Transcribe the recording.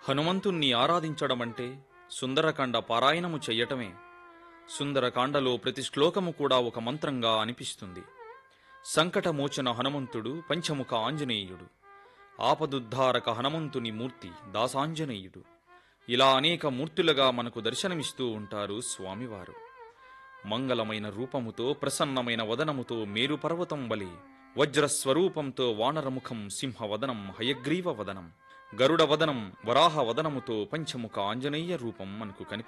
హనుమంతుణ్ణి ఆరాధించడమంటే సుందరకాండ పారాయణము చెయ్యటమే సుందరకాండలో ప్రతి శ్లోకము కూడా ఒక మంత్రంగా అనిపిస్తుంది సంకటమోచన హనుమంతుడు పంచముఖ ఆంజనేయుడు ఆపదుద్ధారక హనుమంతుని మూర్తి దాసాంజనేయుడు ఇలా అనేక మూర్తులుగా మనకు దర్శనమిస్తూ ఉంటారు స్వామివారు మంగళమైన రూపముతో ప్రసన్నమైన వదనముతో మేరు పర్వతం వలె వజ్రస్వరూపంతో వానరముఖం సింహవదనం హయగ్రీవ వదనం గరుడ వదనం వరాహ వదనముతో పంచముఖ ఆంజనేయ రూపం మనకు కనిపి